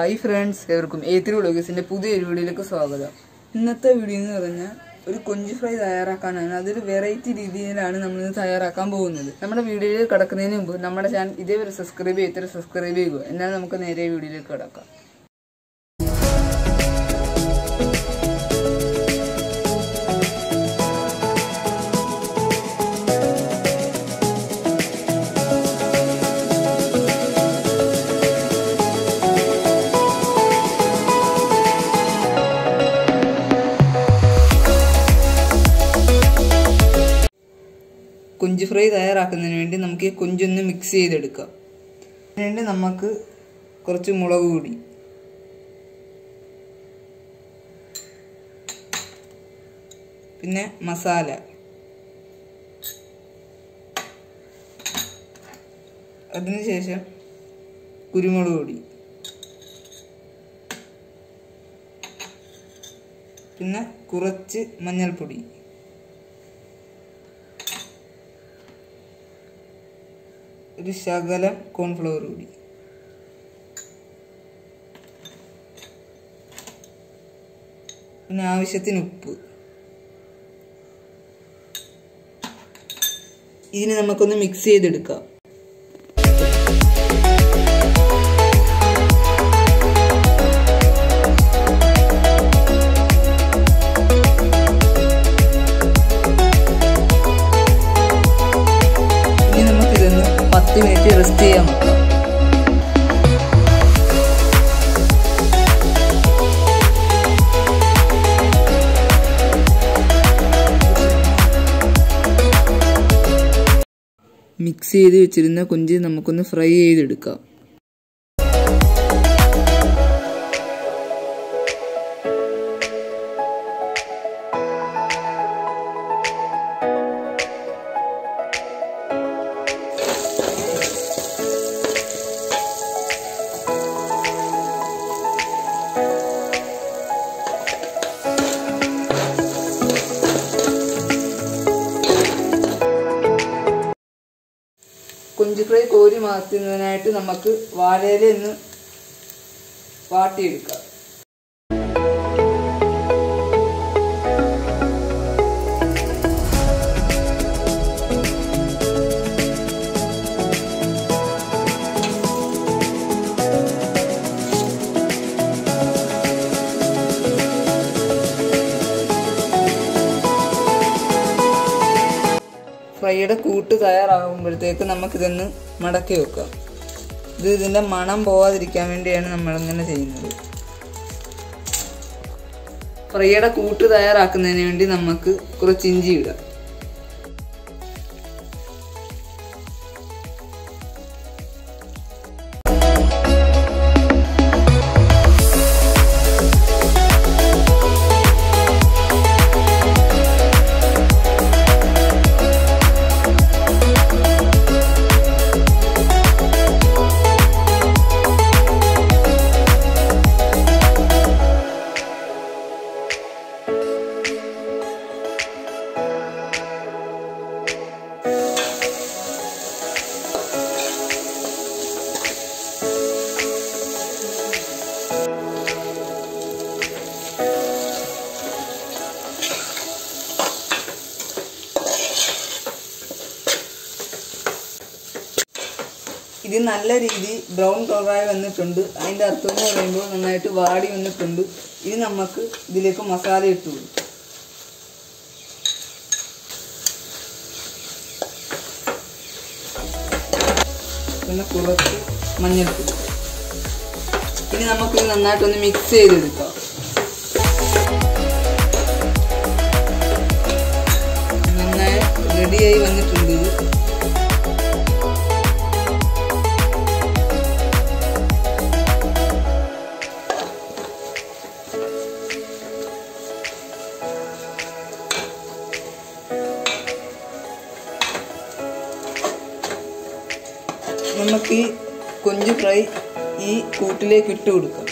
hi friends എവർക്കും ഏത്തിരി വ്ളോഗേഴ്സിന്റെ പുതിയൊരു വീഡിയോയിലേക്ക് സ്വാഗതം ഇന്നത്തെ വീഡിയോ എന്ന് പറഞ്ഞാൽ ഒരു കൊഞ്ച് ഫ്രൈ തയ്യാറാക്കാനാണ് അതൊരു വെറൈറ്റി രീതിയിലാണ് നമ്മൾ ഇന്ന് തയ്യാറാക്കാൻ പോകുന്നത് നമ്മുടെ വീഡിയോയിൽ കിടക്കുന്നതിന് മുമ്പ് നമ്മുടെ ചാനൽ ഇതേവരെ സബ്സ്ക്രൈബ് ചെയ്തിട്ട് സബ്സ്ക്രൈബ് ചെയ്യുക എന്നാൽ നമുക്ക് നേരെ വീഡിയോയിലേക്ക് കിടക്കാം കൊഞ്ച് ഫ്രൈ തയ്യാറാക്കുന്നതിന് വേണ്ടി നമുക്ക് ഈ കൊഞ്ചൊന്ന് മിക്സ് ചെയ്തെടുക്കാം അതിനുവേണ്ടി നമുക്ക് കുറച്ച് മുളക് പൊടി പിന്നെ മസാല അതിനുശേഷം കുരുമുളക് പൊടി പിന്നെ കുറച്ച് മഞ്ഞൾപ്പൊടി ഒരു ശകലം കോൺഫ്ലവർ കൂടി പിന്നെ ആവശ്യത്തിന് ഉപ്പ് ഇതിന് നമുക്കൊന്ന് മിക്സ് ചെയ്തെടുക്കാം ഇനി നമുക്കിതൊന്ന് പത്ത് മിനിറ്റ് റെസ്റ്റ് ചെയ്യാൻ വെക്കാം മിക്സ് ചെയ്ത് വെച്ചിരുന്ന കൊഞ്ച് നമുക്കൊന്ന് ഫ്രൈ ചെയ്തെടുക്കാം കൊഞ്ച് ഫ്രൈ കോരി മാറ്റുന്നതിനായിട്ട് നമുക്ക് വാഴയില ഒന്ന് വാട്ടിയെടുക്കാം ഫ്രൈയുടെ കൂട്ട് തയ്യാറാകുമ്പോഴത്തേക്ക് നമുക്കിതൊന്ന് മടക്കി വെക്കാം ഇത് ഇതിൻ്റെ മണം പോവാതിരിക്കാൻ വേണ്ടിയാണ് നമ്മളിങ്ങനെ ചെയ്യുന്നത് ഫ്രൈയുടെ കൂട്ട് തയ്യാറാക്കുന്നതിന് വേണ്ടി നമുക്ക് കുറച്ച് ഇഞ്ചി ഇടാം ഇത് നല്ല രീതി ബ്രൗൺ കളറായി വന്നിട്ടുണ്ട് അതിൻ്റെ അർത്ഥം എന്ന് പറയുമ്പോൾ നന്നായിട്ട് വാടി വന്നിട്ടുണ്ട് ഇത് നമുക്ക് ഇതിലേക്ക് മസാല ഇട്ട് കൊടുക്കും പിന്നെ കുറച്ച് മഞ്ഞൾപ്പൊടി ഇനി നമുക്കിത് നന്നായിട്ടൊന്ന് മിക്സ് ചെയ്തെടുക്കാം നന്നായി റെഡിയായി വന്നിട്ടുണ്ട് ഇത് നമുക്ക് ഈ കൊഞ്ച് ഫ്രൈ ഈ കൂട്ടിലേക്ക് ഇട്ട് കൊടുക്കാം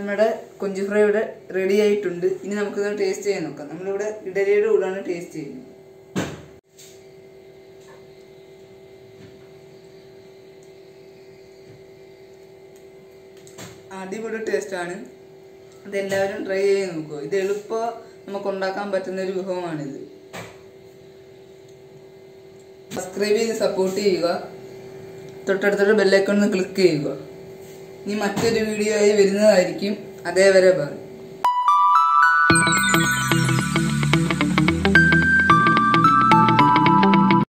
നമ്മുടെ കൊഞ്ച് ഫ്രൈ ഇവിടെ റെഡി ആയിട്ടുണ്ട് ഇനി നമുക്കിത് ടേസ്റ്റ് ചെയ്യാൻ നോക്കാം നമ്മളിവിടെ ഇഡലിയുടെ കൂടാണ് ടേസ്റ്റ് ചെയ്യുന്നത് അടിപൊളി ടേസ്റ്റാണ് ഇതെല്ലാവരും ട്രൈ ചെയ്ത് നോക്കുക ഇത് എളുപ്പം നമുക്ക് ഉണ്ടാക്കാൻ പറ്റുന്ന ഒരു വിഭവമാണിത് സബ്സ്ക്രൈബ് ചെയ്ത് സപ്പോർട്ട് ചെയ്യുക തൊട്ടടുത്തൊരു ബെല്ലൈക്കൺ ഒന്ന് ക്ലിക്ക് ചെയ്യുക ഇനി മറ്റൊരു വീഡിയോ ആയി വരുന്നതായിരിക്കും അതേവരെ ബൈ